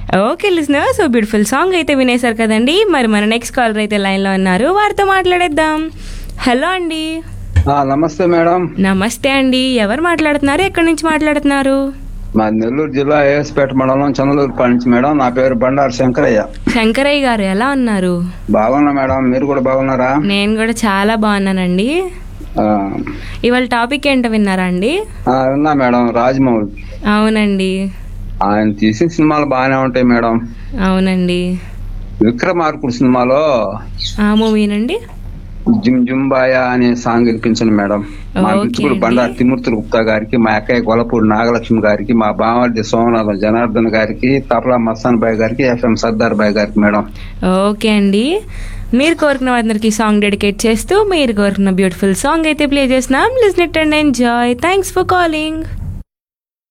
Okay listener so beautiful song అయితే వినేశారు కదండి మరి మన నెక్స్ట్ కాలర్ అయితే లైన్లో ఉన్నారు వారితో మాట్లాడేద్దాం హలో అండి ఆ, నమస్తే మేడం నమస్తే అండి ఎవరు మాట్లాడుతున్నారు ఎక్కడి నుంచి మాట్లాడుతున్నారు మా నెల్లూరు జిల్లా ఏఎస్పేట మండలం చంద్రలూరుపాడు నుంచి మేడం నా పేరు బండారు శంకరయ్య శంకరయ్య గారు ఎలా ఉన్నారు బాగున్నా మేడం మీరు కూడా బాగున్నారా నేను కూడా చాలా బాగున్నానండి ఆ, ఇవాళ టాపిక్ ఏంటో విన్నారా అండి ఆ, విన్నా మేడం రాజమౌళి అవునండి ఆయన తీసిన సినిమాలు బాగానే ఉంటాయి మేడం అవునండి విక్రమార్కుడు సినిమాలో ఆ మూవీనండి జిమ్ జుంబాయ అనే సాంగ్ వినిపించండి మేడం మా ఓకే మిత్రుడు అండి. బండారు తిమూర్తి గుప్తా గారికి మా అక్కయ్య గొలపూడి నాగలక్ష్మి గారికి మా బామర్ది సోమనాథం జనార్దన్ గారికి తపలా మస్తాన్ బాయ్ గారికి ఎఫ్ఎం సర్దార్ బాయ్ గారికి మేడం ఓకే అండి మీరు కోరుకున్న వారందరికీ సాంగ్ డెడికేట్ చేస్తూ మీరు కోరుకున్న బ్యూటిఫుల్ సాంగ్ అయితే ప్లే చేస్తున్నాం listen it and enjoy thanks for calling